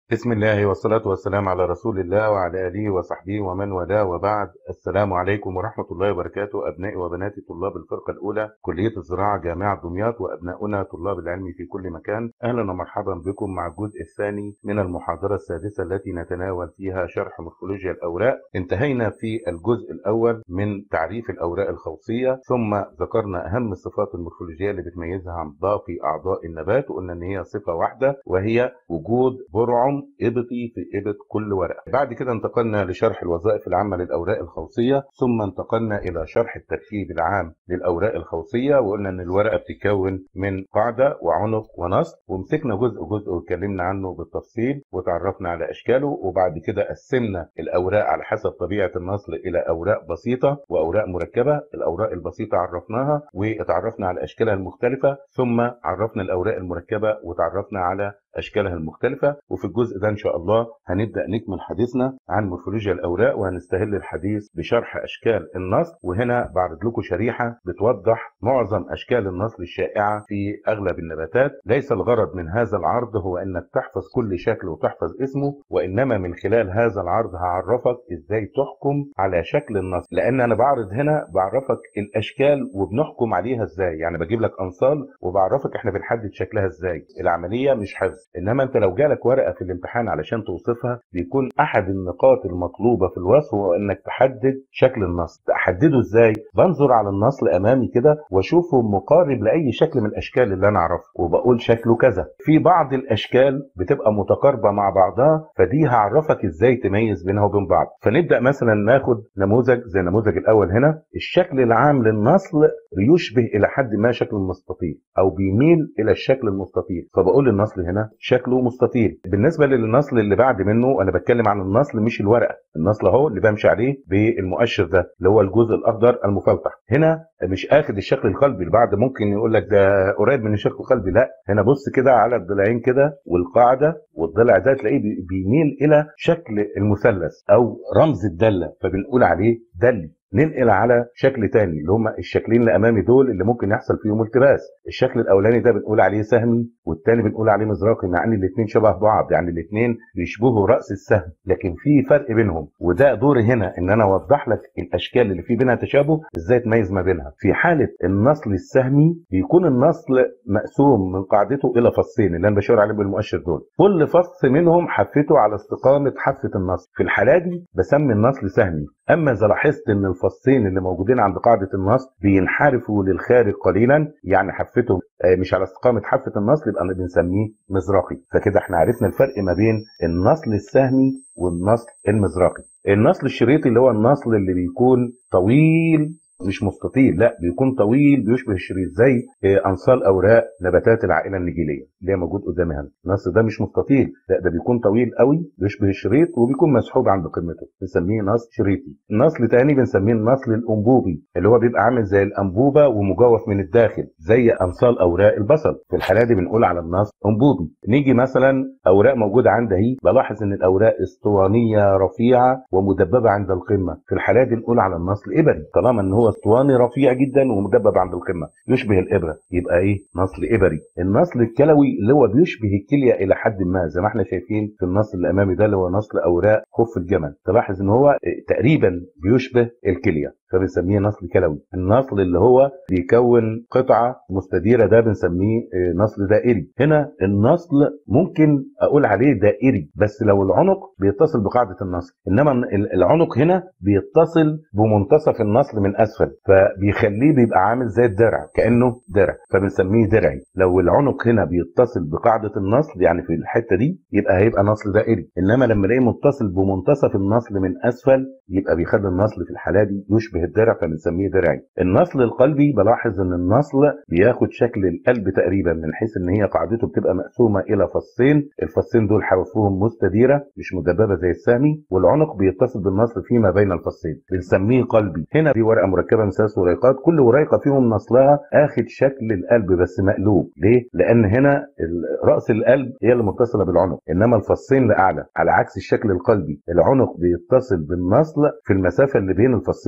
بسم الله والصلاة والسلام على رسول الله وعلى آله وصحبه ومن والاه وبعد السلام عليكم ورحمة الله وبركاته أبنائي وبناتي طلاب الفرقة الأولى كلية الزراعة جامعة دمياط وأبناؤنا طلاب العلم في كل مكان أهلا ومرحبا بكم مع الجزء الثاني من المحاضرة السادسة التي نتناول فيها شرح مورفولوجيا الأوراق انتهينا في الجزء الأول من تعريف الأوراق الخوصية ثم ذكرنا أهم الصفات المورفولوجية اللي بتميزها عن باقي أعضاء النبات وقلنا إن هي صفة واحدة وهي وجود برعم إبطي في إبط كل ورقة بعد كده انتقلنا لشرح الوظائف العامة للأوراق الخوصية ثم انتقلنا إلى شرح التركيب العام للأوراق الخوصية وقلنا إن الورقة بتتكون من قاعدة وعنق ونص ومسكنا جزء جزء واتكلمنا عنه بالتفصيل وتعرفنا على أشكاله وبعد كده قسمنا الأوراق على حسب طبيعة النصل إلى أوراق بسيطة وأوراق مركبة الأوراق البسيطة عرفناها واتعرفنا على أشكالها المختلفة ثم عرفنا الأوراق المركبة وتعرفنا على اشكالها المختلفه وفي الجزء ده ان شاء الله هنبدا نكمل حديثنا عن مورفولوجيا الاوراق وهنستهل الحديث بشرح اشكال النصل وهنا بعرض لكم شريحه بتوضح معظم اشكال النصل الشائعه في اغلب النباتات ليس الغرض من هذا العرض هو انك تحفظ كل شكل وتحفظ اسمه وانما من خلال هذا العرض هعرفك ازاي تحكم على شكل النصل لان انا بعرض هنا بعرفك الاشكال وبنحكم عليها ازاي يعني بجيب لك انصال وبعرفك احنا بنحدد شكلها ازاي العمليه مش حفظ انما انت لو جالك ورقه في الامتحان علشان توصفها بيكون احد النقاط المطلوبه في الوصف هو انك تحدد شكل النصل تحدده ازاي بنظر على النصل امامي كده واشوفه مقارب لاي شكل من الاشكال اللي انا اعرفه وبقول شكله كذا في بعض الاشكال بتبقى متقاربه مع بعضها فدي هعرفك ازاي تميز بينها وبين بعض فنبدا مثلا ناخد نموذج زي النموذج الاول هنا الشكل العام للنصل يشبه الى حد ما شكل المستطيل او بيميل الى الشكل المستطيل فبقول النصل هنا شكله مستطيل بالنسبه للنصل اللي بعد منه انا بتكلم عن النصل مش الورقه النصل اهو اللي بمشي عليه بالمؤشر ده اللي هو الجزء الاخضر المفلطح هنا مش اخد الشكل القلبي البعض ممكن يقول لك ده قريب من الشكل القلبي لا هنا بص كده على الضلعين كده والقاعده والضلع ده تلاقيه بيميل الى شكل المثلث او رمز الداله فبنقول عليه دلي ننقل على شكل تاني اللي هم الشكلين اللي امامي دول اللي ممكن يحصل فيهم التباس الشكل الاولاني ده بنقول عليه سهمي والتاني بنقول عليه مزراقي مع ان الاثنين شبه بعض يعني الاثنين بيشبهوا راس السهم لكن في فرق بينهم وده دوري هنا ان انا اوضح لك الاشكال اللي في بينها تشابه ازاي تميز ما بينها في حاله النصل السهمي بيكون النصل مقسوم من قاعدته الى فصين اللي انا بشاور عليهم بالمؤشر دول كل فص منهم حفته على استقامه حافه النصل في الحاله دي بسمي النصل سهمي اما اذا لاحظت ان الفصين اللي موجودين عند قاعده النصل بينحرفوا للخارج قليلا يعني حفتهم مش على استقامه حافه النصل يبقى بنسميه مزراقي فكده احنا عرفنا الفرق ما بين النصل السهمي والنصل المزراقي النصل الشريطي اللي هو النصل اللي بيكون طويل مش مستطيل لا بيكون طويل بيشبه الشريط زي انصال اوراق نباتات العائله النجيليه اللي هي موجود قدامي هنا النص ده مش مستطيل لا ده بيكون طويل قوي بيشبه الشريط وبيكون مسحوب عند قمته بنسميه نص شريطي النصل تاني بنسميه النصل الانبوبي اللي هو بيبقى عامل زي الانبوبه ومجوف من الداخل زي انصال اوراق البصل في الحاله دي بنقول على النص انبوبي نيجي مثلا اوراق موجوده عندها اهي بلاحظ ان الاوراق اسطوانيه رفيعه ومدببه عند القمه في الحاله دي نقول على النصل ابري طالما ان هو اسطواني رفيع جدا ومدبب عند القمه يشبه الابره يبقى ايه نصل ابري النصل الكلوي اللي هو بيشبه الكليه الى حد ما زي ما احنا شايفين في النصل الامامي ده اللي هو نصل اوراق خف الجمل تلاحظ ان هو تقريبا بيشبه الكليه فبنسميه نصل كلوي النصل اللي هو بيكون قطعه مستديره ده بنسميه نصل دائري هنا النصل ممكن اقول عليه دائري بس لو العنق بيتصل بقاعده النصل انما العنق هنا بيتصل بمنتصف النصل من اسفل فبيخليه بيبقى عامل زي الدرع كانه درع فبنسميه درعي لو العنق هنا بيتصل بقاعده النصل يعني في الحته دي يبقى هيبقى نصل دائري انما لما الاقيه متصل بمنتصف النصل من اسفل يبقى بيخلي النصل في الحاله دي يشبه الدرع فبنسميه درعي النصل القلبي بلاحظ ان النصل بياخد شكل القلب تقريبا من حيث ان هي قاعدته بتبقى مقسومه الى فصين الفصين دول حوافهم مستديره مش مدببه زي السامي والعنق بيتصل بالنصل فيما بين الفصين بنسميه قلبي هنا دي ورقه مركبه من ثلاث وريقات كل وريقه فيهم نصلها اخد شكل القلب بس مقلوب ليه لان هنا راس القلب هي اللي متصله بالعنق انما الفصين لاعلى على عكس الشكل القلبي العنق بيتصل بالنصل في المسافه اللي بين الفصين بتوعه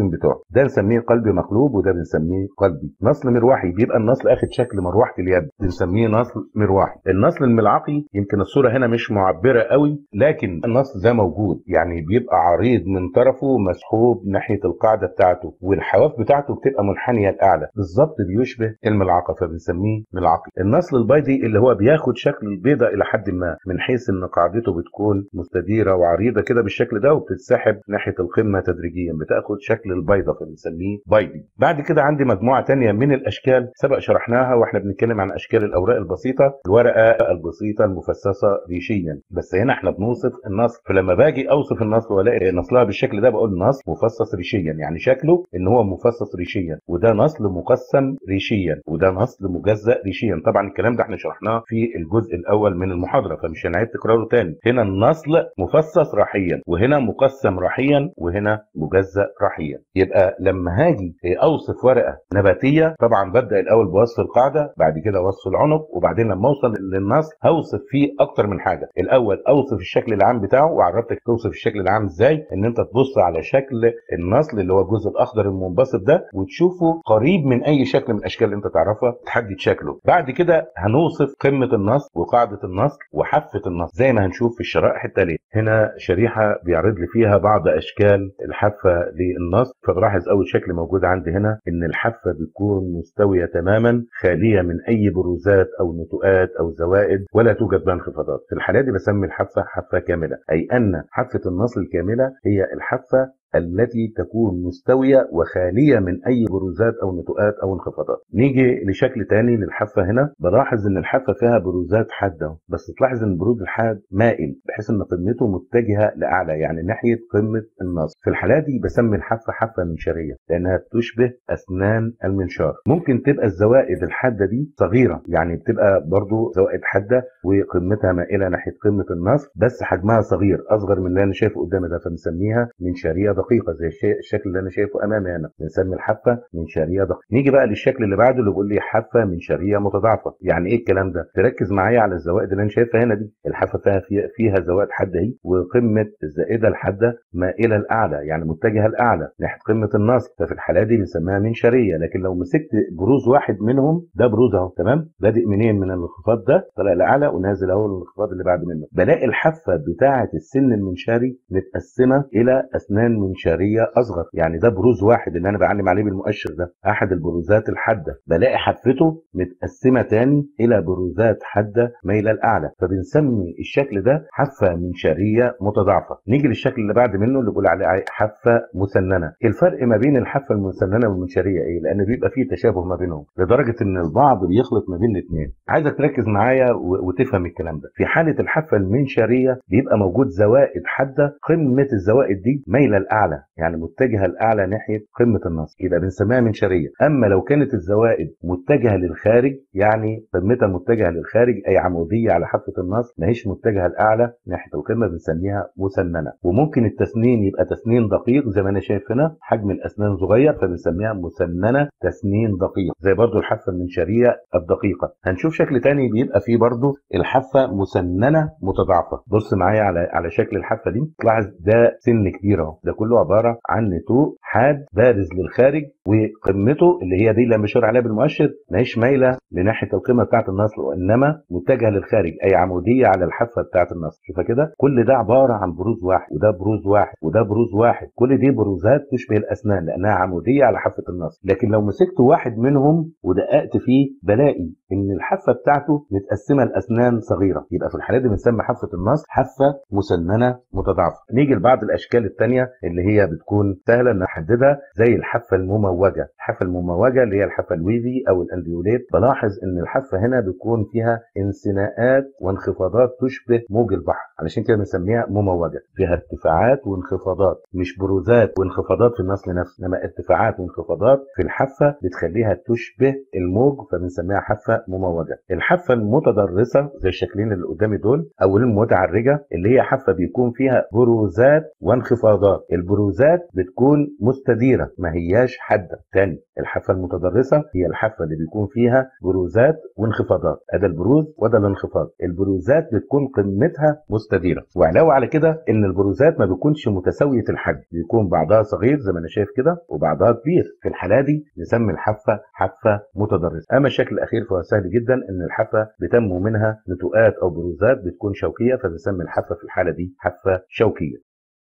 ده نسميه قلبي مقلوب وده بنسميه قلبي نصل مروحي بيبقى النصل اخد شكل مروحه اليد بنسميه نصل مروحي النصل الملعقي يمكن الصوره هنا مش معبره قوي لكن النصل ده موجود يعني بيبقى عريض من طرفه مسحوب ناحيه القاعده بتاعته والحواف بتاعته بتبقى منحنيه لاعلى بالظبط بيشبه الملعقه فبنسميه ملعقي النصل البيضي اللي هو بياخد شكل البيضه الى حد ما من حيث ان قاعدته بتكون مستديره وعريضه كده بالشكل ده وبتتسحب ناحيه القمه تدريجيا بتاخد شكل البيضه فبنسميه بيضي بعد كده عندي مجموعه تانية من الاشكال سبق شرحناها واحنا بنتكلم عن اشكال الاوراق البسيطه الورقه البسيطه المفسسه ريشيا بس هنا احنا بنوصف النصل فلما باجي اوصف النصل والاقي نصلها بالشكل ده بقول نصل مفصص ريشيا يعني شكله ان هو مفصص ريشيا وده نصل مقسم ريشيا وده نصل مجزأ ريشيا طبعا الكلام ده احنا شرحناه في الجزء الاول من المحاضره فمش هنعيد تكراره تاني هنا النصل مفصص راحيا وهنا مقسم راحيا وهنا مجزأ راحيا يبقى لما هاجي اوصف ورقه نباتيه طبعا ببدا الاول بوصف القاعده بعد كده وصف العنق وبعدين لما اوصل للنصل هوصف فيه اكتر من حاجه الاول اوصف الشكل العام بتاعه وعرفتك توصف الشكل العام ازاي ان انت تبص على شكل النصل اللي هو الجزء الاخضر المنبسط ده وتشوفه قريب من اي شكل من الاشكال اللي انت تعرفها تحدد شكله بعد كده هنوصف قمه النصل وقاعده النصل وحافه النصل زي ما هنشوف في الشرائح التاليه هنا شريحه بيعرض لي فيها بعض اشكال الحافه للنصل فبلاحظ اول شكل موجود عندي هنا ان الحافه بتكون مستويه تماما خاليه من اي بروزات او نتوءات او زوائد ولا توجد بها انخفاضات في الحاله دي بسمي الحافه حافه كامله اي ان حافه النصل الكامله هي الحافه التي تكون مستوية وخالية من أي بروزات أو نتوءات أو انخفاضات نيجي لشكل تاني للحافة هنا بلاحظ إن الحافة فيها بروزات حادة بس تلاحظ إن البروز الحاد مائل بحيث إن قمته متجهة لأعلى يعني ناحية قمة النص في الحالة دي بسمي الحافة حافة منشارية لأنها بتشبه أسنان المنشار ممكن تبقى الزوائد الحادة دي صغيرة يعني بتبقى برضو زوائد حادة وقمتها مائلة ناحية قمة النص بس حجمها صغير أصغر من اللي أنا شايفه قدامي ده فبنسميها منشارية دقيقه زي الشيء الشكل اللي انا شايفه امامي هنا بنسمي الحافه منشاريه دقيقه نيجي بقى للشكل اللي بعده اللي بيقول لي حافه منشاريه متضاعفه يعني ايه الكلام ده تركز معايا على الزوائد اللي انا شايفها هنا دي الحافه فيها فيها, فيها زوائد حاده اهي وقمه الزائده الحاده مائله الاعلى يعني متجهه الاعلى ناحيه قمه النص ففي الحاله دي بنسميها منشاريه لكن لو مسكت بروز واحد منهم ده بروز اهو تمام بادئ منين من الانخفاض ده طالع لاعلى ونازل اهو الانخفاض اللي بعد منه بلاقي الحافه بتاعه السن المنشاري متقسمه الى اسنان منشاريه اصغر يعني ده بروز واحد اللي انا بعلم عليه بالمؤشر ده احد البروزات الحاده بلاقي حافته متقسمه تاني الى بروزات حاده مايله لاعلى فبنسمي الشكل ده حافه منشاريه متضاعفه نيجي للشكل اللي بعد منه اللي بيقول عليه حافه مسننه الفرق ما بين الحافه المسننه والمنشاريه ايه لان بيبقى فيه تشابه ما بينهم لدرجه ان البعض بيخلط ما بين الاثنين عايزك تركز معايا وتفهم الكلام ده في حاله الحافه المنشاريه بيبقى موجود زوائد حاده قمه الزوائد دي مايله لاعلى يعني متجهه لاعلى ناحيه قمه النص يبقى بنسميها منشاريه اما لو كانت الزوائد متجهه للخارج يعني قمتها متجهه للخارج اي عموديه على حافه النص ما هيش متجهه لاعلى ناحيه القمه بنسميها مسننه وممكن التسنين يبقى تسنين دقيق زي ما انا شايف هنا حجم الاسنان صغير فبنسميها مسننه تسنين دقيق زي برضو الحافه المنشاريه الدقيقه هنشوف شكل تاني بيبقى فيه برضو الحافه مسننه متضاعفه بص معايا على على شكل الحافه دي تلاحظ ده سن كبير اهو ده كله عباره عن نتوء حاد بارز للخارج وقمته اللي هي دي اللي بشير عليها بالمؤشر ماهيش مايله لناحيه القمه بتاعه النصل وانما متجهه للخارج اي عموديه على الحافه بتاعه النصل شوفها كده كل ده عباره عن بروز واحد وده بروز واحد وده بروز واحد كل دي بروزات تشبه الاسنان لانها عموديه على حافه النصل لكن لو مسكت واحد منهم ودققت فيه بلاقي ان الحافه بتاعته متقسمه لاسنان صغيره يبقى في الحالات دي بنسمي حافه النصل حافه مسننه متضاعفه نيجي لبعض الاشكال الثانيه اللي هي بتكون سهله ان نحددها زي الحافه المموجه الحافه المموجه اللي هي الحافه الويفي او الانديوليت بلاحظ ان الحافه هنا بيكون فيها انثناءات وانخفاضات تشبه موج البحر علشان كده بنسميها مموجه فيها ارتفاعات وانخفاضات مش بروزات وانخفاضات في النصل نفسه انما ارتفاعات وانخفاضات في الحافه بتخليها تشبه الموج فبنسميها حافه مموجه الحافه المتضرسه زي الشكلين اللي قدامي دول او المتعرجه اللي هي حافه بيكون فيها بروزات وانخفاضات البروزات بتكون مستديره ما هياش حاده تاني الحافه المتضرسه هي الحافه اللي بيكون فيها بروزات وانخفاضات ادى البروز وده الانخفاض البروزات بتكون قمتها مستديره وعلاوه على كده ان البروزات ما بيكونش متساويه الحجم بيكون بعضها صغير زي ما انا شايف كده وبعضها كبير في الحاله دي نسمي الحافه حافه متضرسه اما الشكل الاخير فهو سهل جدا ان الحافه بتنمو منها نتوءات او بروزات بتكون شوكيه فبنسمي الحافه في الحاله دي حافه شوكيه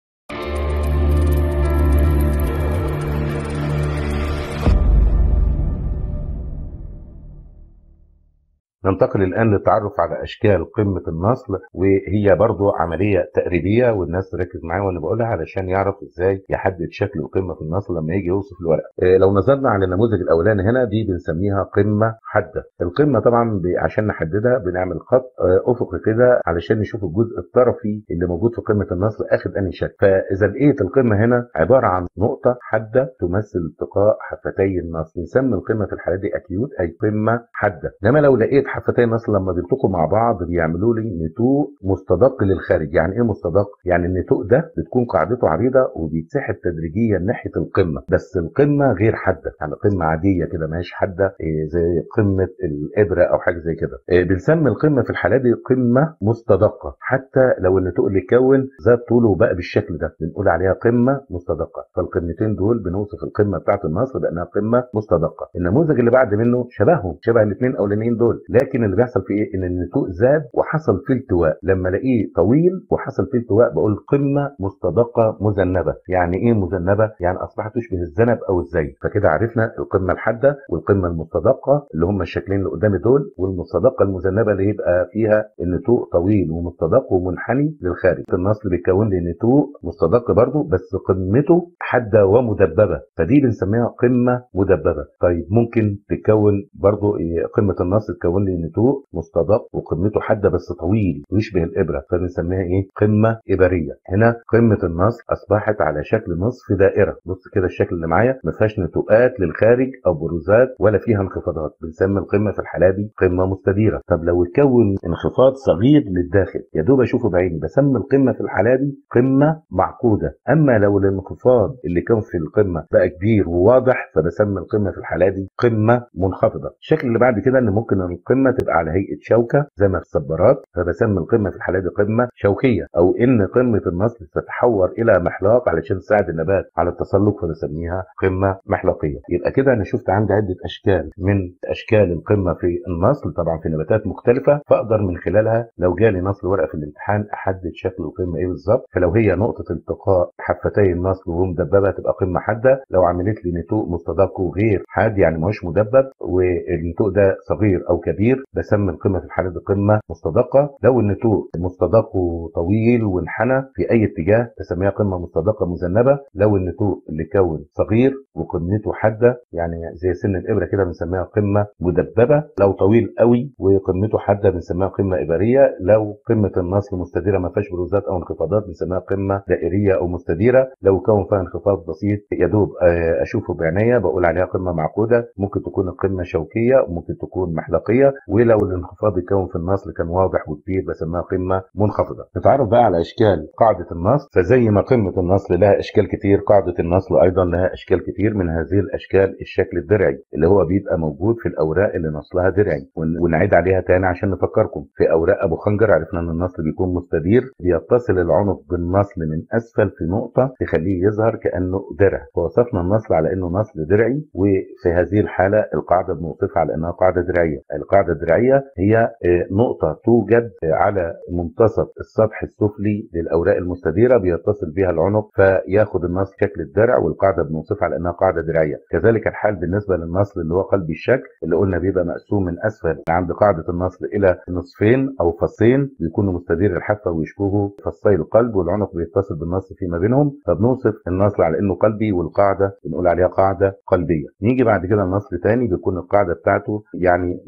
ننتقل الآن للتعرف على أشكال قمة النصل وهي برضو عملية تقريبية والناس تركز معايا وأنا بقولها علشان يعرف إزاي يحدد شكل قمة النصل لما يجي يوصف الورقة. إيه لو نظرنا على النموذج الأولاني هنا دي بنسميها قمة حادة. القمة طبعا عشان نحددها بنعمل خط أفقي كده علشان نشوف الجزء الطرفي اللي موجود في قمة النصل أخد أنهي شكل. فإذا لقيت القمة هنا عبارة عن نقطة حادة تمثل التقاء حفتي النصل. بنسمي القمة في الحالة دي أكيوت أي قمة حادة. إنما لو لقيت حفتي النصل لما بيلتقوا مع بعض بيعملوا لي نتوء مستدق للخارج يعني ايه مستدق يعني النتوء ده بتكون قاعدته عريضه وبيتسحب تدريجيا ناحيه القمه بس القمه غير حاده يعني قمه عاديه كده ما هيش حاده إيه زي قمه الابره او حاجه زي كده إيه بنسمي القمه في الحاله دي قمه مستدقه حتى لو النتوء اللي اتكون زاد طوله وبقى بالشكل ده بنقول عليها قمه مستدقه فالقمتين دول بنوصف القمه بتاعت النصر بانها قمه مستدقه النموذج اللي بعد منه شبههم شبه الاثنين الاولانيين دول لكن اللي بيحصل فيه ايه ان النتوء زاد وحصل فيه التواء لما الاقيه طويل وحصل فيه التواء بقول قمه مستدقه مذنبه يعني ايه مذنبه يعني اصبحت تشبه الذنب او الزي فكده عرفنا القمه الحاده والقمه المستدقه اللي هم الشكلين اللي قدامي دول والمستدقه المذنبه اللي يبقى فيها النتوء طويل ومستدق ومنحني للخارج النصل بيتكون لي نتوء مستدق برضه بس قمته حاده ومدببه فدي بنسميها قمه مدببه طيب ممكن تتكون برضه قمه النص تكون لي نتوء مستدق وقمته حاده بس طويل ويشبه الابره فبنسميها ايه قمه ابريه هنا قمه النص اصبحت على شكل نصف دائره بص كده الشكل اللي معايا ما فيهاش نتوءات للخارج او بروزات ولا فيها انخفاضات بنسمي القمه في الحاله دي قمه مستديره طب لو اتكون انخفاض صغير للداخل يا دوب اشوفه بعيني بسمي القمه في الحاله دي قمه معقوده اما لو الانخفاض اللي كان في القمه بقى كبير وواضح فبسمي القمه في الحاله دي قمه منخفضه الشكل اللي بعد كده ان ممكن القمه تبقى على هيئه شوكه زي ما في الصبارات فبسمي القمه في الحاله دي قمه شوكيه او ان قمه النصل تتحور الى محلاق علشان تساعد النبات على التسلق فبسميها قمه محلقيه يبقى كده انا شفت عندي عده اشكال من اشكال القمه في النصل طبعا في نباتات مختلفه فاقدر من خلالها لو جالي نصل ورقه في الامتحان احدد شكل القمه ايه بالظبط فلو هي نقطه التقاء حفتي النصل وهو مدببه تبقى قمه حاده لو عملت لي نتوء مستدق وغير حاد يعني ماهوش مدبب والنتوء ده صغير او كبير بسمي القمه في الحاله دي قمه مستدقه لو النتوء مستدق وطويل وانحنى في اي اتجاه بسميها قمه مستدقه مذنبه لو النتوء اللي كون صغير وقمته حاده يعني زي سن الابره كده بنسميها قمه مدببه لو طويل قوي وقمته حاده بنسميها قمه ابريه لو قمه النصل مستديره ما فيهاش بروزات او انخفاضات بنسميها قمه دائريه او مستديره لو كون فيها انخفاض بسيط يا دوب اشوفه بعينيا بقول عليها قمه معقوده ممكن تكون القمه شوكيه ممكن تكون محلقيه ولو الانخفاض يكون في النصل كان واضح وكبير بسميها قمه منخفضه نتعرف بقى على اشكال قاعده النصل فزي ما قمه النصل لها اشكال كتير قاعده النصل ايضا لها اشكال كتير من هذه الاشكال الشكل الدرعي اللي هو بيبقى موجود في الاوراق اللي نصلها درعي ونعيد عليها تاني عشان نفكركم في اوراق ابو خنجر عرفنا ان النصل بيكون مستدير بيتصل العنق بالنصل من اسفل في نقطه تخليه يظهر كانه درع فوصفنا النصل على انه نصل درعي وفي هذه الحاله القاعده بنوصفها على انها قاعده درعيه القاعده الدرعيه هي نقطه توجد على منتصف السطح السفلي للاوراق المستديره بيتصل بها العنق فياخد النصل شكل الدرع والقاعده بنوصفها على انها قاعده درعيه كذلك الحال بالنسبه للنصل اللي هو قلبي الشكل اللي قلنا بيبقى مقسوم من اسفل عند قاعده النصل الى نصفين او فصين بيكونوا مستدير الحافه ويشبهوا فصي القلب والعنق بيتصل بالنصل فيما بينهم فبنوصف النصل على انه قلبي والقاعده بنقول عليها قاعده قلبيه نيجي بعد كده النصل تاني بيكون القاعده بتاعته يعني مسطحه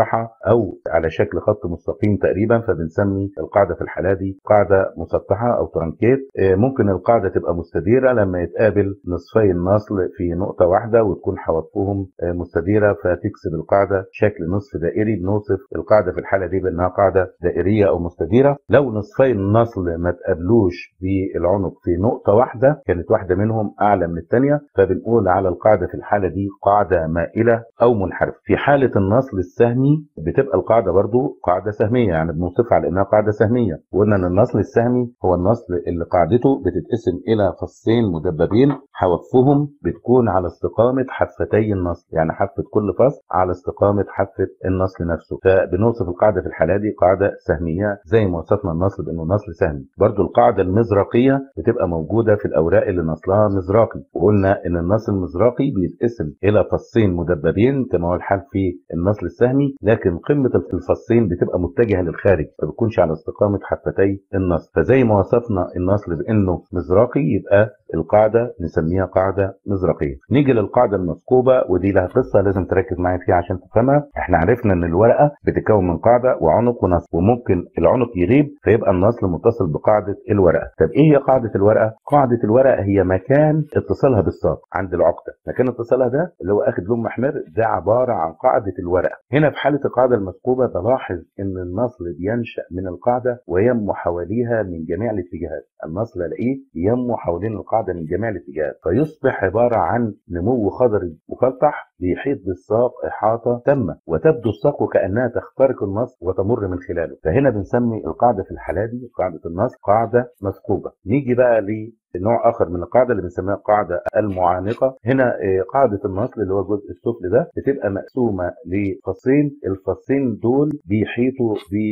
مسطحه او على شكل خط مستقيم تقريبا فبنسمي القاعده في الحاله دي قاعده مسطحه او ترانكيت آه، ممكن القاعده تبقى مستديره لما يتقابل نصفي النصل في نقطه واحده وتكون حواطفهم آه، مستديره فتكسب القاعده شكل نصف دائري بنوصف القاعده في الحاله دي بانها قاعده دائريه او مستديره لو نصفي النصل ما تقابلوش بالعنق في نقطه واحده كانت واحده منهم اعلى من الثانيه فبنقول على القاعده في الحاله دي قاعده مائله او منحرفه في حاله النصل السهمي بتبقى القاعده برضو قاعده سهميه يعني بنوصفها على انها قاعده سهميه وقلنا ان النصل السهمي هو النصل اللي قاعدته بتتقسم الى فصين مدببين حواطفهم بتكون على استقامه حفتي النصل يعني حافه كل فصل على استقامه حافه النصل نفسه فبنوصف القاعده في الحاله دي قاعده سهميه زي ما وصفنا النصل بانه نصل سهمي برضو القاعده المزرقيه بتبقى موجوده في الاوراق اللي نصلها مزراقي وقلنا ان النصل المزراقي بيتقسم الى فصين مدببين كما هو الحال في النصل السهمي لكن قمه الفصين بتبقى متجهه للخارج ما بتكونش على استقامه حفتي النصل فزي ما وصفنا النصل بانه مزراقي يبقى القاعده نسميها قاعده مزرقيه نيجي للقاعده المثقوبه ودي لها قصه لازم تركز معايا فيها عشان تفهمها احنا عرفنا ان الورقه بتتكون من قاعده وعنق ونصل وممكن العنق يغيب فيبقى النصل متصل بقاعده الورقه طب ايه هي قاعده الورقه قاعده الورقه هي مكان اتصالها بالساق عند العقده مكان اتصالها ده اللي هو اخد لون محمر ده عباره عن قاعده الورقه هنا في حاله القاعده المثقوبه بلاحظ ان النصل بينشا من القاعده وينمو حواليها من جميع الاتجاهات النصل الاقيه ينمو حوالين القاعده من جميع الاتجاهات فيصبح عباره عن نمو خضري مفلطح بيحيط بالساق احاطه تامه وتبدو الساق وكانها تخترق النص وتمر من خلاله فهنا بنسمي القاعده في الحاله دي قاعده النص قاعده مثقوبه نيجي بقى نوع اخر من القاعده اللي بنسميها القاعده المعانقه هنا قاعده النصل اللي هو الجزء السفلي ده بتبقى مقسومه لفصين الفصين دول بيحيطوا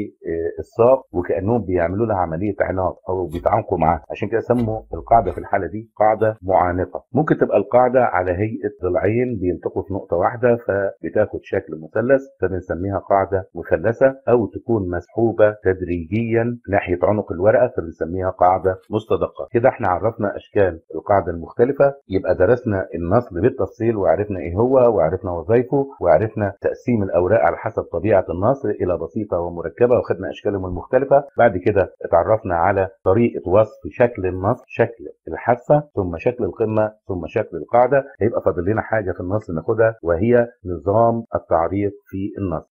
بالساق وكانهم بيعملوا لها عمليه عناق او بيتعانقوا معاها عشان كده سموا القاعده في الحاله دي قاعده معانقه ممكن تبقى القاعده على هيئه ضلعين بيلتقوا في نقطه واحده فبتاخد شكل مثلث فبنسميها قاعده مثلثه او تكون مسحوبه تدريجيا ناحيه عنق الورقه فبنسميها قاعده مستدقه كده احنا عرفنا اشكال القاعده المختلفه يبقى درسنا النصل بالتفصيل وعرفنا ايه هو وعرفنا وظائفه وعرفنا تقسيم الاوراق على حسب طبيعه النصل الى بسيطه ومركبه وخدنا اشكالهم المختلفه بعد كده اتعرفنا على طريقه وصف شكل النصل شكل الحافه ثم شكل القمه ثم شكل القاعده هيبقى فاضل لنا حاجه في النصل ناخدها وهي نظام التعريف في النصل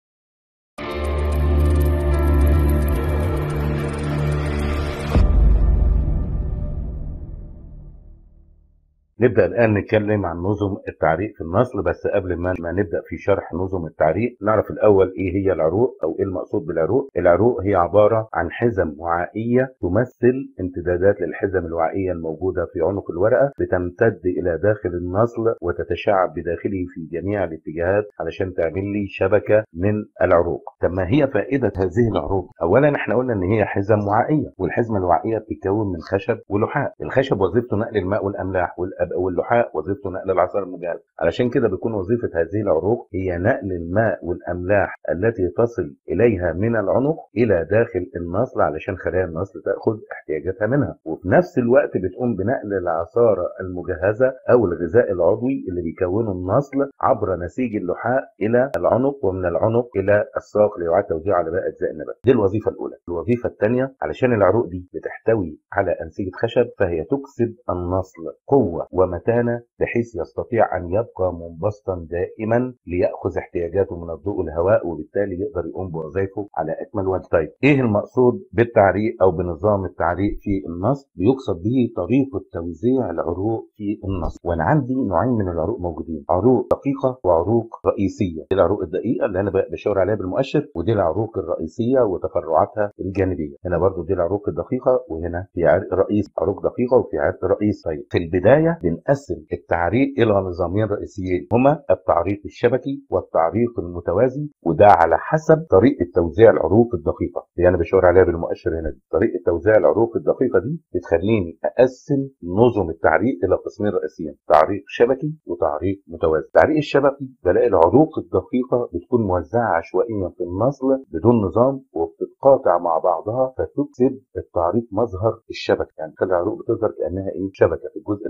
نبدأ الآن نتكلم عن نظم التعريق في النصل بس قبل ما, ما نبدأ في شرح نظم التعريق نعرف الأول إيه هي العروق أو إيه المقصود بالعروق العروق هي عبارة عن حزم وعائية تمثل امتدادات للحزم الوعائية الموجودة في عنق الورقة بتمتد إلى داخل النصل وتتشعب بداخله في جميع الاتجاهات علشان تعمل لي شبكة من العروق طب ما هي فائدة هذه العروق أولا احنا قلنا إن هي حزم وعائية والحزمة الوعائية بتتكون من خشب ولحاء الخشب وظيفته نقل الماء والأملاح والأب واللحاء وظيفته نقل العصائر المجهزه علشان كده بيكون وظيفه هذه العروق هي نقل الماء والاملاح التي تصل اليها من العنق الى داخل النصل علشان خلايا النصل تاخذ احتياجاتها منها وفي نفس الوقت بتقوم بنقل العصاره المجهزه او الغذاء العضوي اللي بيكونه النصل عبر نسيج اللحاء الى العنق ومن العنق الى الساق ليعاد توزيعه على باقي اجزاء النبات دي الوظيفه الاولى الوظيفه الثانيه علشان العروق دي بتحتوي على انسجه خشب فهي تكسب النصل قوه ومتانة بحيث يستطيع أن يبقى منبسطا دائما ليأخذ احتياجاته من الضوء والهواء وبالتالي يقدر يقوم بوظائفه على أكمل وجه طيب إيه المقصود بالتعريق أو بنظام التعريق في النص بيقصد به طريقة توزيع العروق في النص وأنا عندي نوعين من العروق موجودين عروق دقيقة وعروق رئيسية دي العروق الدقيقة اللي أنا بشاور عليها بالمؤشر ودي العروق الرئيسية وتفرعاتها الجانبية هنا برضو دي العروق الدقيقة وهنا في عرق رئيس عروق دقيقة وفي عرق رئيس طيب في البداية بنقسم التعريق الى نظامين رئيسيين هما التعريق الشبكي والتعريق المتوازي وده على حسب طريقه توزيع العروق الدقيقه اللي انا بشاور عليها بالمؤشر هنا دي طريقه توزيع العروق الدقيقه دي بتخليني اقسم نظم التعريق الى قسمين رئيسيين تعريق شبكي وتعريق متوازي التعريق الشبكي بلاقي العروق الدقيقه بتكون موزعه عشوائيا في النصل بدون نظام وبتتقاطع مع بعضها فتكسب التعريق مظهر الشبكه يعني تخلي العروق بتظهر كانها ايه شبكه في الجزء اللي انا بشاور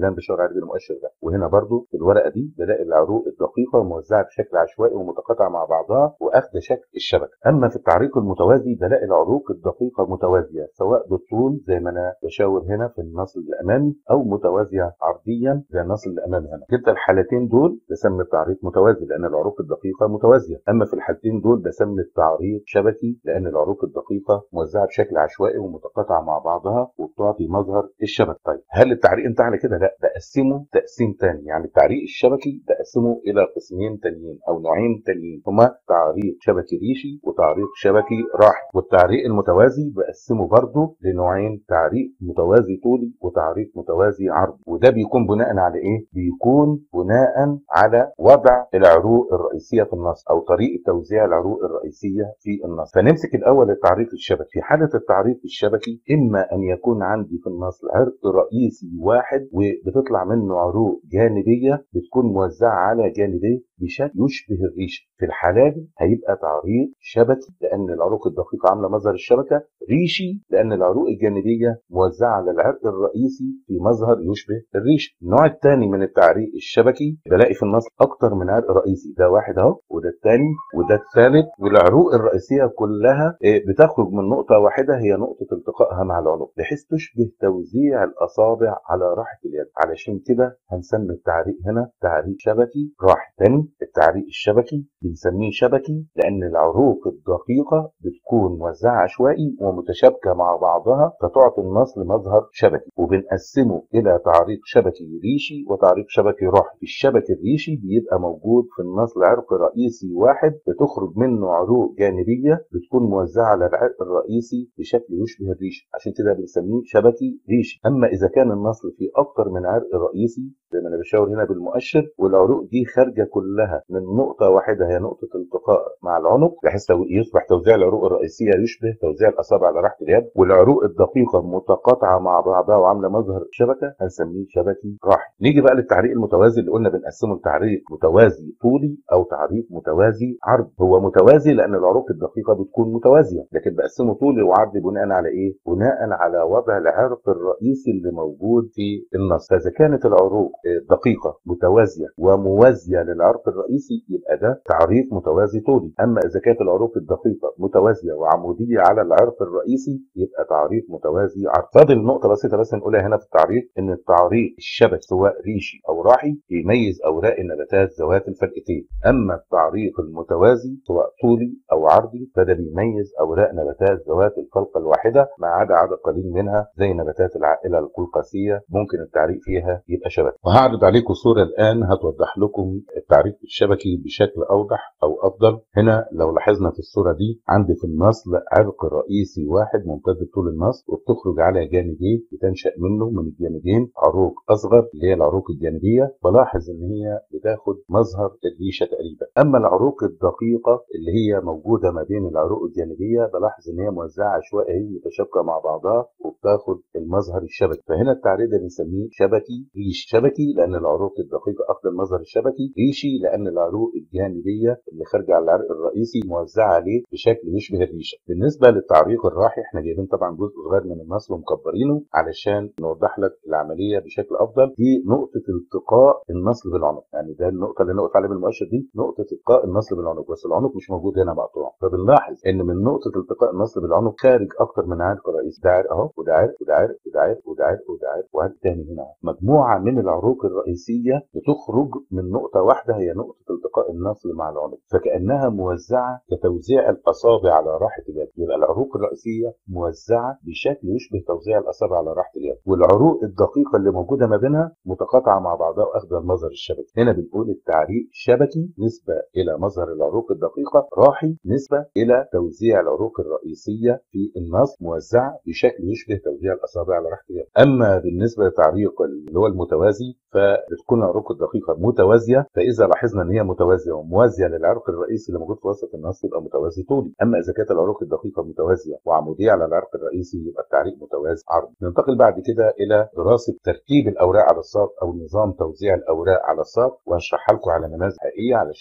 عليه بالمؤشر ده وهنا برضو في الورقه دي بلاقي العروق الدقيقه موزعه بشكل عشوائي ومتقاطعه مع بعضها واخده شكل الشبكه اما في التعريق المتوازي بلاقي العروق الدقيقه متوازيه سواء بالطول زي ما انا بشاور هنا في النص الامامي او متوازيه عرضيا زي النص الامامي هنا كده الحالتين دول بسمي التعريق متوازي لان العروق الدقيقه متوازيه اما في الحالتين دول بسمي التعريق شبكي لان العروق الدقيقه موزعه بشكل عشوائي ومتقاطعه مع بعضها وبتعطي مظهر الشبكه طيب هل التعريق انت على كده لا بقسمه تقسيم تاني يعني التعريق الشبكي بقسمه الى قسمين تانيين او نوعين تانيين هما تعريق شبكي ريشي وتعريق شبكي راحي والتعريق المتوازي بقسمه برضه لنوعين تعريق متوازي طولي وتعريق متوازي عرضي وده بيكون بناء على ايه بيكون بناء على وضع العروق الرئيسيه في النص او طريقه توزيع العروق الرئيسيه في النص فنمسك الاول التعريق الشبكي في حاله التعريق الشبكي اما ان يكون عندي في النص عرق رئيسي واحد وبتطلع منه عروق جانبيه بتكون موزعه على جانبيه بشكل يشبه الريشه في الحاله دي هيبقى تعريق شبكي لان العروق الدقيقه عامله مظهر الشبكه ريشي لان العروق الجانبيه موزعه على العرق الرئيسي في مظهر يشبه الريشه النوع الثاني من التعريق الشبكي بلاقي في النص اكتر من عرق رئيسي ده واحد اهو وده الثاني وده الثالث والعروق الرئيسيه كلها بتخرج من نقطه واحده هي نقطه التقائها مع العنق بحيث تشبه توزيع الاصابع على راحه اليد علشان كده هنسمي التعريق هنا تعريق شبكي راحي تاني التعريق الشبكي بنسميه شبكي لان العروق الدقيقه بتكون موزعه عشوائي ومتشابكه مع بعضها فتعطي النصل مظهر شبكي وبنقسمه الى تعريق شبكي ريشي وتعريق شبكي راحي الشبكي الريشي بيبقى موجود في النصل عرق رئيسي واحد بتخرج منه عروق جانبيه بتكون موزعه على العرق الرئيسي بشكل يشبه الريشه عشان كده بنسميه شبكي ريشي اما اذا كان النصل فيه اكتر من عرق رئيسي زي ما انا بشاور هنا بالمؤشر والعروق دي خارجه كلها من نقطه واحده هي نقطه التقاء مع العنق بحيث يصبح توزيع العروق الرئيسيه يشبه توزيع الاصابع على راحه اليد والعروق الدقيقه متقاطعه مع بعضها وعامله مظهر شبكه هنسميه شبكي راحي نيجي بقى للتعريق المتوازي اللي قلنا بنقسمه لتعريق متوازي طولي او تعريق متوازي عرض هو متوازي لان العروق الدقيقه بتكون متوازيه لكن بقسمه طولي وعرضي بناء على ايه بناء على وضع العرق الرئيسي اللي موجود في النص فاذا كانت العروق دقيقه متوازيه وموازيه للعرق الرئيسي يبقى ده تعريق متوازي طولي اما اذا كانت العروق الدقيقه متوازيه وعموديه على العرق الرئيسي يبقى تعريق متوازي عرض فاضل نقطه بسيطه بس نقولها هنا في التعريق ان التعريق الشبك سواء ريشي او راحي يميز اوراق النباتات ذوات الفرقتين اما التعريق المتوازي سواء طولي او عرضي فده بيميز اوراق نباتات ذوات الفلقه الواحده ما عدا عدد قليل منها زي نباتات العائله القلقاسيه ممكن التعريق فيها يبقى شبكي وهعرض عليكم صوره الان هتوضح لكم التعريق الشبكي بشكل اوضح او افضل هنا لو لاحظنا في الصوره دي عندي في النصل عرق رئيسي واحد ممتد طول النصل وبتخرج على جانبيه بتنشا منه من الجانبين عروق اصغر اللي هي العروق الجانبيه بلاحظ ان هي بتاخد مظهر الريشه تقريبا اما العروق الدقيقه اللي هي موجوده ما بين العروق الجانبيه بلاحظ ان هي موزعه عشوائي متشابكه مع بعضها وبتاخد المظهر الشبكي فهنا التعريض ده بنسميه شبكي ريش شبكي لان العروق الدقيقه اخذ المظهر الشبكي ريشي لان العروق الجانبيه اللي خارجه على العرق الرئيسي موزعه عليه بشكل يشبه الريشه بالنسبه للتعريق الراحي احنا جايبين طبعا جزء صغير من النصل ومكبرينه علشان نوضح لك العمليه بشكل افضل دي نقطه التقاء النصل بالعنق يعني ده النقطه اللي نقف عليها بالمؤشر دي نقطه التقاء النصل بالعنق بس العنق مش موجود هنا مقطوع فبنلاحظ ان من نقطه التقاء النصل بالعنق خارج اكتر من عرق رئيسي ده عرق اهو وده عرق وده عرق وده عرق وده عرق وده عرق وعرق تاني هنا مجموعه من العروق الرئيسيه بتخرج من نقطه واحده هي نقطه التقاء النصل مع العنق فكانها موزعه كتوزيع الاصابع على راحه اليد يبقى العروق الرئيسيه موزعه بشكل يشبه توزيع الاصابع على راحه اليد والعروق الدقيقه اللي موجوده ما بينها متقاطعه مع بعضها واخذه المظهر الشبكي هنا بنقول التعريق شبكي نسبه الى مظهر العروق الدقيقه راحي نسبه الى توزيع العروق الرئيسيه في النص موزعه بشكل يشبه توزيع الاصابع على راحه اليد اما بالنسبه لتعريق اللي هو المتوازي فبتكون العروق الدقيقه متوازيه فاذا لاحظنا ان هي متوازيه وموازيه للعرق الرئيسي اللي موجود في وسط النص يبقى متوازي طولي اما اذا كانت العروق الدقيقه متوازيه وعموديه على العرق الرئيسي يبقى التعريق متوازي عرضي ننتقل بعد كده الى دراسه ترتيب الاوراق على الساق او نظام توزيع الاوراق على الساق وهشرحها لكم على نماذج حقيقيه علشان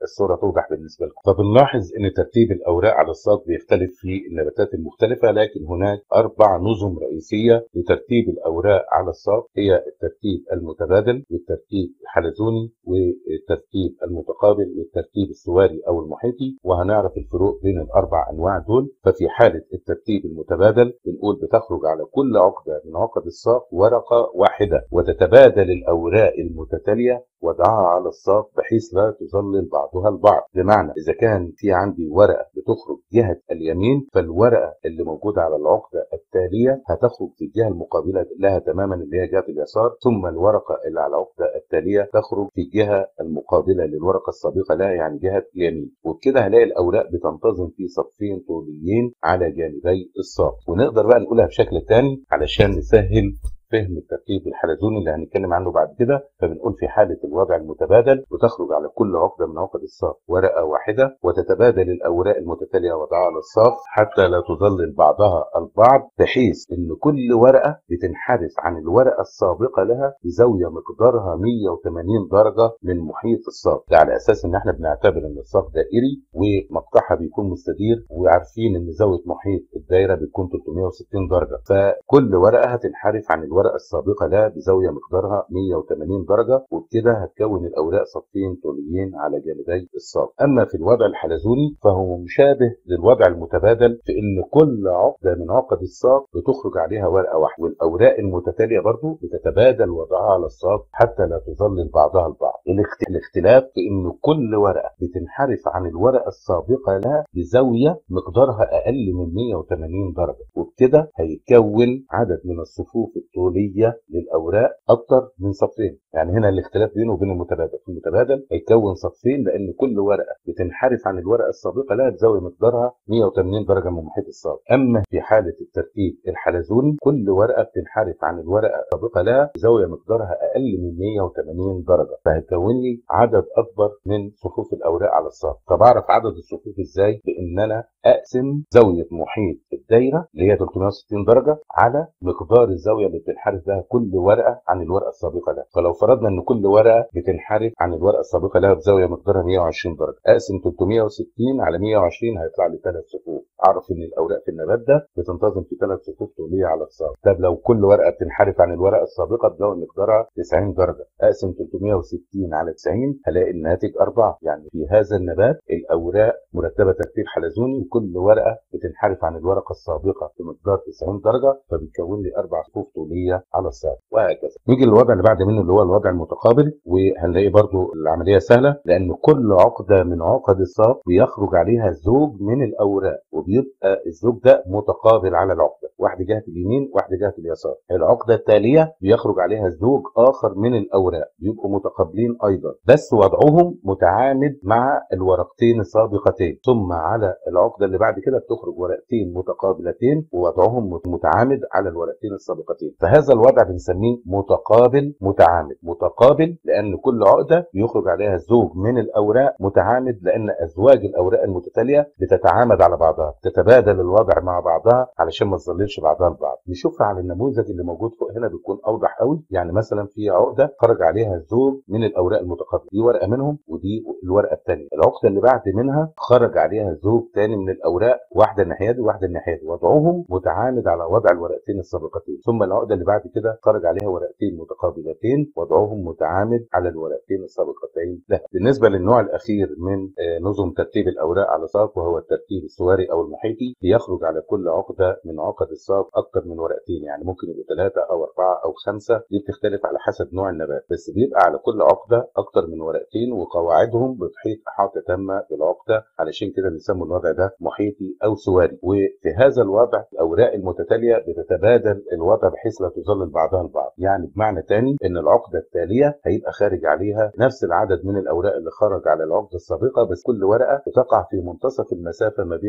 الصوره توضح بالنسبه لكم فبنلاحظ ان ترتيب الاوراق على الساق بيختلف في النباتات المختلفه لكن هناك اربع نظم رئيسيه لترتيب الاوراق على الساق هي الترتيب المتبادل والترتيب الحلزوني والترتيب المتقابل والترتيب السواري او المحيطي وهنعرف الفروق بين الاربع انواع دول ففي حاله الترتيب المتبادل بنقول بتخرج على كل عقده من عقد الساق ورقه واحده وتتبادل الاوراق المتتاليه وضعها على الساق بحيث لا تظلل بعضها البعض بمعنى اذا كان في عندي ورقه بتخرج جهه اليمين فالورقه اللي موجوده على العقده التاليه هتخرج في الجهه المقابله لها تماما اللي هي جهه اليسار ثم الورقه اللي على العقده التاليه تخرج في الجهه المقابله للورقه السابقه لها يعني جهه اليمين وبكده هلاقي الاوراق بتنتظم في صفين طوليين على جانبي الساق ونقدر بقى نقولها بشكل تاني علشان نسهل فهم الترتيب الحلزوني اللي هنتكلم عنه بعد كده فبنقول في حالة الوضع المتبادل بتخرج على كل عقدة من عقد الساق ورقة واحدة وتتبادل الأوراق المتتالية وضعها على الساق حتى لا تظلل بعضها البعض بحيث إن كل ورقة بتنحرف عن الورقة السابقة لها بزاوية مقدارها 180 درجة من محيط الساق ده على أساس إن احنا بنعتبر إن الساق دائري ومقطعها بيكون مستدير وعارفين إن زاوية محيط الدايرة بتكون 360 درجة فكل ورقة هتنحرف عن الورقه السابقه لها بزاويه مقدارها 180 درجه وبكده هتكون الاوراق صفين طوليين على جانبي الساق اما في الوضع الحلزوني فهو مشابه للوضع المتبادل في ان كل عقده من عقد الساق بتخرج عليها ورقه واحده والاوراق المتتاليه برضو بتتبادل وضعها على الساق حتى لا تظلل بعضها البعض الاختلاف في ان كل ورقه بتنحرف عن الورقه السابقه لها بزاويه مقدارها اقل من 180 درجه وبكده هيتكون عدد من الصفوف الطوليه للاوراق اكتر من صفين يعني هنا الاختلاف بينه وبين المتبادل في المتبادل هيكون صفين لان كل ورقه بتنحرف عن الورقه السابقه لها بزاويه مقدارها 180 درجه من محيط الساق اما في حاله الترتيب الحلزوني كل ورقه بتنحرف عن الورقه السابقه لها بزاويه مقدارها اقل من 180 درجه فهتكون لي عدد اكبر من صفوف الاوراق على الساق طب اعرف عدد الصفوف ازاي بان انا اقسم زاويه محيط الدايره اللي هي 360 درجه على مقدار الزاويه اللي بتنحرف بها كل ورقه عن الورقه السابقه لها فلو فرضنا ان كل ورقه بتنحرف عن الورقه السابقه لها بزاويه مقدارها 120 درجه اقسم 360 على 120 هيطلع لي ثلاث صفوف اعرف ان الاوراق في النبات ده بتنتظم في ثلاث صفوف طوليه على الساق طب لو كل ورقه بتنحرف عن الورقه السابقه بزاويه مقدارها 90 درجه اقسم 360 على 90 هلاقي الناتج أربعة يعني في هذا النبات الأوراق مرتبة ترتيب حلزوني وكل ورقة بتنحرف عن الورقة السابقة بمقدار 90 درجة فبتكون لي أربع صفوف طولية على الساق وهكذا نيجي للوضع اللي بعد منه اللي هو الوضع المتقابل وهنلاقي برضو العملية سهلة لأن كل عقدة من عقد الساق بيخرج عليها زوج من الأوراق وبيبقى الزوج ده متقابل على العقدة واحد جهة اليمين واحد جهة اليسار العقدة التالية بيخرج عليها زوج آخر من الأوراق بيبقوا متقابلين أيضا بس وضعهم متعامد مع الورقتين السابقتين ثم على العقدة اللي بعد كده بتخرج ورقتين متقابلتين ووضعهم متعامد على الورقتين السابقتين فهذا الوضع بنسميه متقابل متعامد متقابل لأن كل عقدة بيخرج عليها زوج من الأوراق متعامد لأن أزواج الأوراق المتتالية بتتعامد على بعضها تتبادل الوضع مع بعضها علشان ما تظللش بعضها البعض نشوف على النموذج اللي موجود فوق هنا بيكون أوضح قوي يعني مثلا في عقدة خرج عليها زوج من الأوراق المتقابلة دي ورقة منهم ودي الورقة الثانية العقدة اللي بعد منها خرج عليها زوج ثاني من الأوراق واحدة الناحية دي وواحدة الناحية دي وضعهم متعامد على وضع الورقتين السابقتين ثم العقدة اللي بعد كده خرج عليها ورقتين متقابلتين وضعهم متعامد على الورقتين السابقتين ده بالنسبة للنوع الأخير من نظم ترتيب الأوراق على ساق وهو الترتيب السواري أو المحيطي بيخرج على كل عقدة من عقد الساق أكثر من ورقتين يعني ممكن يبقوا ثلاثة أو أربعة أو خمسة دي بتختلف على حسب نوع النبات بس بيبقى على كل عقدة أكثر من ورقتين وقواعدهم بتحيط إحاطة تامة بالعقدة علشان كده بنسموا الوضع ده محيطي أو سواري وفي هذا الوضع الأوراق المتتالية بتتبادل الوضع بحيث لا تظلل بعضها البعض يعني بمعنى تاني إن العقدة التالية هيبقى خارج عليها نفس العدد من الأوراق اللي خرج على العقدة السابقة بس كل ورقة بتقع في منتصف المسافة ما بين ورقتين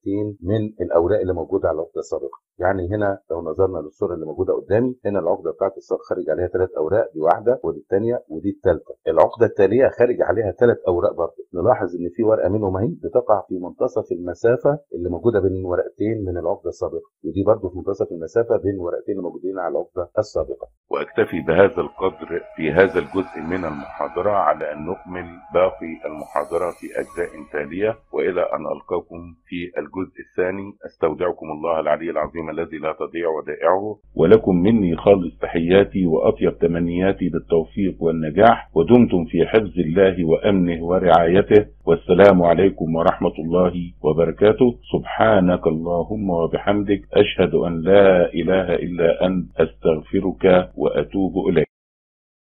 ورقتين من الاوراق اللي موجوده على العقده السابقه يعني هنا لو نظرنا للصوره اللي موجوده قدامي هنا العقده بتاعت الصاغ خارج عليها ثلاث اوراق دي واحده ودي الثانيه ودي الثالثه العقده التاليه خارج عليها ثلاث اوراق برضه نلاحظ ان في ورقه منهم اهي بتقع في منتصف المسافه اللي موجوده بين ورقتين من العقده السابقه ودي برضه في منتصف المسافه بين ورقتين اللي موجودين على العقده السابقه واكتفي بهذا القدر في هذا الجزء من المحاضرة على أن نكمل باقي المحاضرة في أجزاء تالية وإلى أن ألقاكم في الجزء الثاني أستودعكم الله العلي العظيم الذي لا تضيع ودائعه ولكم مني خالص تحياتي وأطيب تمنياتي بالتوفيق والنجاح ودمتم في حفظ الله وأمنه ورعايته والسلام عليكم ورحمة الله وبركاته سبحانك اللهم وبحمدك أشهد أن لا إله إلا أنت أستغفرك وأتوب إليك